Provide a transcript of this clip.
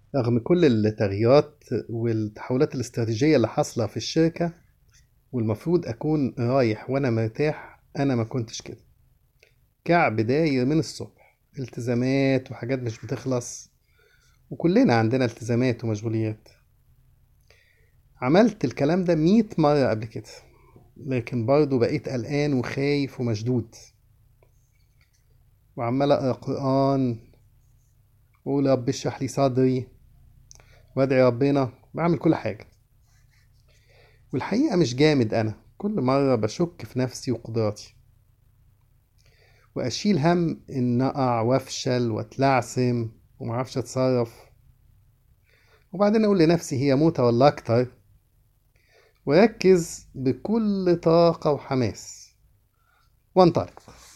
رغم كل التغييرات والتحولات الاستراتيجية اللي حاصلة في الشركة والمفروض أكون رايح وأنا مرتاح أنا ما كنتش كده كعب داير من الصبح التزامات وحاجات مش بتخلص وكلنا عندنا التزامات ومشغوليات عملت الكلام ده مية مرة قبل كده لكن برضه بقيت قلقان وخايف ومشدود وعمال أقرأ قرآن وأقول يا رب اشرح لي صدري وأدعي ربنا بعمل كل حاجة والحقيقة مش جامد أنا كل مرة بشك في نفسي وقدراتي وأشيل هم إن أقع وأفشل وأتلعثم ومعرفش أتصرف وبعدين أقول لنفسي هي موتة ولا أكتر وأركز بكل طاقة وحماس وانطلق